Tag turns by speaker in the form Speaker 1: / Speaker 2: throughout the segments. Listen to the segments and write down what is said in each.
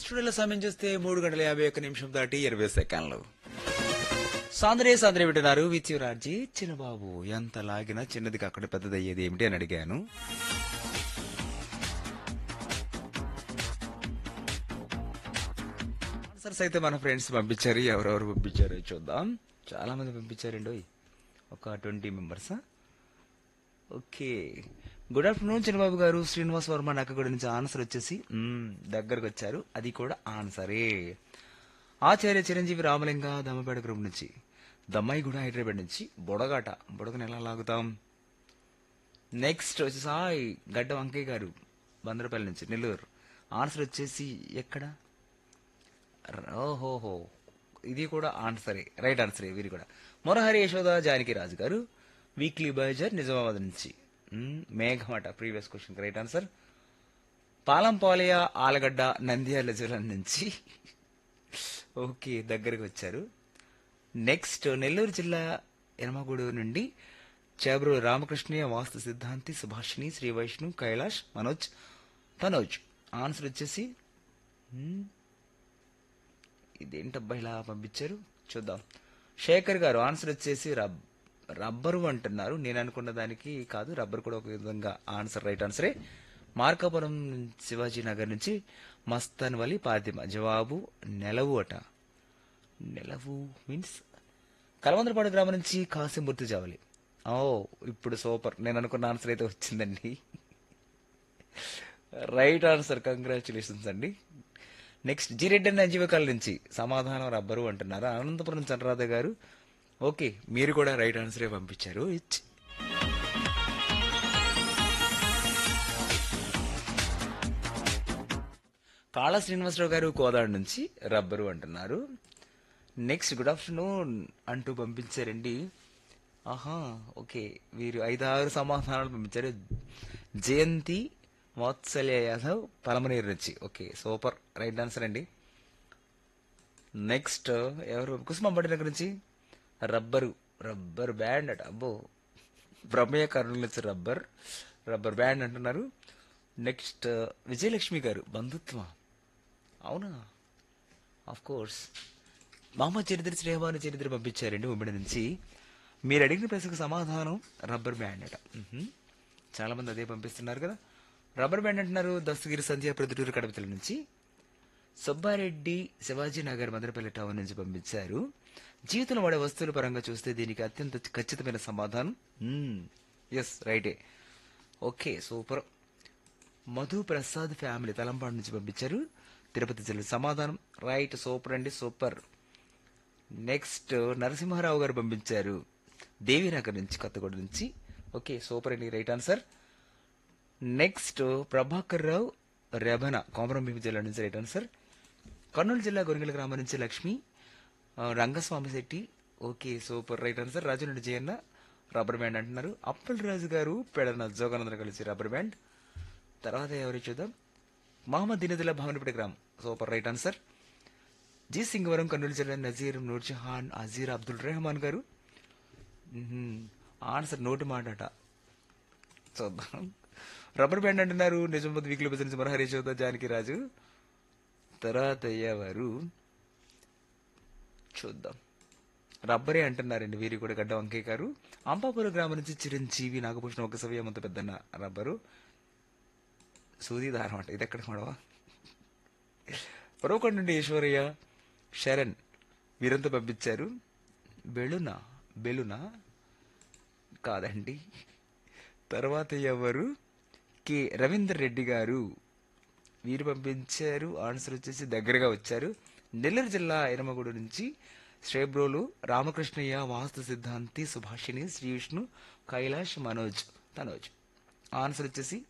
Speaker 1: స్టూడియోలో సమయం చూస్తే మూడు గంటల యాభై ఒక్క నిమిషం దాటి ఇరవై సెకండ్లు సాంద్రే సాంద్రే వింటున్నారు విత్ రాజీ చిన్నబాబు ఎంత లాగినా చిన్నది అక్కడ పెద్దదయ్యేది ఏమిటి అని అడిగాను ఆన్సర్స్ అయితే మన ఫ్రెండ్స్ పంపించారు ఎవరెవరు పంపించారో చూద్దాం చాలా మంది పంపించారండి ఓయ్. ఒక ట్వంటీ మెంబర్సా ఓకే గుడ్ ఆఫ్టర్నూన్ చిన్నబాబు గారు శ్రీనివాస్ వర్మ నక్కగూడ నుంచి ఆన్సర్ వచ్చేసి మ్మ్, దగ్గరకు వచ్చారు అది కూడా ఆన్సరే ఆచార్య చిరంజీవి రామలింగ దమ్మపేట గ్రూప్ నుంచి దమ్మాయి కూడా హైదరాబాద్ నుంచి బుడగాట బుడగను ఎలా లాగుతాం నెక్స్ట్ వచ్చేసి హాయ్ గడ్డ వంకయ్య గారు బందరపల్లి నుంచి నెల్లూరు ఆన్సర్ వచ్చేసి ఎక్కడ ర- ఓహోహో ఇది కూడా ఆన్సరే రైట్ ఆన్సరే వీరి కూడా మొరహరి యశోద జానకి రాజు గారు వీక్లీ బజార్ నిజామాబాద్ నుంచి మ్మ్, మేఘమట ప్రీవియస్ క్వశ్చన్ రైట్ ఆన్సర్ పాలంపాలయ ఆలగడ్డ నంద్యాల జిల్లా నుంచి ఓకే దగ్గరికి వచ్చారు నెక్స్ట్ నెల్లూరు జిల్లా ఎనమగూడు నుండి చేబ్రు రామకృష్ణయ్య వాస్తు సిద్ధాంతి సుభాషిణి శ్రీ వైష్ణు కైలాష్ మనోజ్ తనోజ్ ఆన్సర్ వచ్చేసి మ్మ్, ఇదేంటబ్బా ఇలా పంపించారు చూద్దాం శేఖర్ గారు ఆన్సర్ వచ్చేసి రబ్ రబ్బరు అంటున్నారు నేను అనుకున్న దానికి కాదు రబ్బర్ కూడా ఒక విధంగా ఆన్సర్ రైట్ ఆన్సరే మార్కాపురం శివాజీ నగర్ నుంచి మస్తాన్ వలి పాతిమ జవాబు నెలవు అట నెలవు మీన్స్ కలవందరపాడు గ్రామం నుంచి కాసింబుర్తి జావలి ఓ ఇప్పుడు సూపర్ నేను అనుకున్న ఆన్సర్ అయితే వచ్చిందండి రైట్ ఆన్సర్ కంగ్రాచులేషన్స్ అండి నెక్స్ట్ జిరెడ్డి అన్న జీవకాల నుంచి సమాధానం రబ్బరు అంటున్నారు అనంతపురం చంద్రరాధ గారు ఓకే మీరు కూడా రైట్ ఆన్సరే పంపించారు ఇచ్. కాళ శ్రీనివాసరావు గారు కోదాడు నుంచి రబ్బరు అంటున్నారు నెక్స్ట్ గుడ్ ఆఫ్టర్నూన్ అంటూ పంపించారండి ఆహా ఓకే వీరు ఐదారు సమాధానాలు పంపించారు జయంతి వాత్సల్య యాదవ్ పలమనేరు నుంచి ఓకే సూపర్ రైట్ ఆన్సర్ అండి నెక్స్ట్ ఎవరు కుసుమంబడి దగ్గర నుంచి రబ్బరు రబ్బర్ బ్యాండ్ అట అబ్బో బ్రహ్మయ్య కర్నూలు నుంచి రబ్బర్ రబ్బర్ బ్యాండ్ అంటున్నారు నెక్స్ట్ విజయలక్ష్మి గారు బంధుత్వం అవునా ఆఫ్ కోర్స్ మామ చరిత్ర శ్రీహమాన చరిత్ర పంపించారండి ఉమ్మడి నుంచి మీరు అడిగిన ప్రశ్నకు సమాధానం రబ్బర్ బ్యాండ్ అట మ్హూ. చాలా మంది అదే పంపిస్తున్నారు కదా రబ్బర్ బ్యాండ్ అంటున్నారు దస్తగిరి సంధ్య ప్రొద్దుటూరు కడపతల నుంచి సుబ్బారెడ్డి శివాజీ నగర్ మదనపల్లి టౌన్ నుంచి పంపించారు జీవితంలో వాడే వస్తువుల పరంగా చూస్తే దీనికి అత్యంత ఖచ్చితమైన సమాధానం ఎస్ రైటే okay super Madhu Prasad family తలంపాడు నుంచి పంపించారు తిరుపతి జిల్లా సమాధానం రైట్ సూపర్ అండి సూపర్ నెక్స్ట్ నరసింహారావు గారు పంపించారు దేవీనగర్ నుంచి కొత్తగూడ నుంచి ఓకే సూపర్ అండి right answer next Prabhakar Rao రెబన కోమరంభీమి జిల్లా నుంచి రైట్ ఆన్సర్ కర్నూలు జిల్లా గొరిగల గ్రామం నుంచి లక్ష్మి ఆ, Rangaswamy Shetty okay super right answer రాజునుడి జయన్న రబ్బర్ బ్యాండ్ అంటున్నారు అప్పల్ రాజు గారు పెడన జోగానందరు కలిసి రబ్బర్ బ్యాండ్ తర్వాత ఎవరు చూద్దాం మహమ్మద్ దినదుల్లా భవనపేట గ్రామం super right answer G Singavaram Kurnool జిల్లా నజీర్ నూర్జహాన్ అజీర్ అబ్దుల్ రెహమాన్ గారు మ్హూ. ఆన్సర్ నోటి మాటట చూద్దాం రబ్బర్ బ్యాండ్ అంటున్నారు నిజామాబాద్ వీక్లీ బజార్ నుంచి మరహరి చౌత జానకి రాజు తర్వాత అయ్యేవారు చూద్దాం రబ్బరే అంటున్నారండి వీరి కూడా గడ్డ వంకయ్య గారు అంపాపురం గ్రామం నుంచి చిరంజీవి నాగభూషణం ఒక సవ్యం అంత పెద్దన్న రబ్బరు సూది దారం అంట ఇది ఎక్కడ మడవా పరోకొండ నుండి ఈశ్వరయ్య శరణ్ వీరంతా పంపించారు బెలునా బెలునా కాదండి తర్వాత ఎవరు కె రవీందర్ రెడ్డి గారు వీరు పంపించారు ఆన్సర్ వచ్చేసి దగ్గరగా వచ్చారు నెల్లూరు జిల్లా ఎనమగూడు నుంచి శ్రేబ్రోలు రామకృష్ణయ్య వాస్తు సిద్ధాంతి సుభాషిణి శ్రీ విష్ణు కైలాష్ మనోజ్ తనోజ్ ఆన్సర్ వచ్చేసి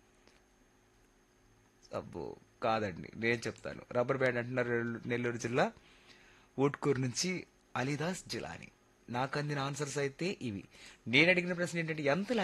Speaker 1: అబ్బో కాదండి నేను చెప్తాను రబ్బర్ బ్యాండ్ అంటున్నారు నెల్లూరు జిల్లా ఊట్కూరు నుంచి అలీదాస్ జిలాని నాకు అందిన ఆన్సర్స్ అయితే ఇవి నేను అడిగిన ప్రశ్న ఏంటంటే ఎంత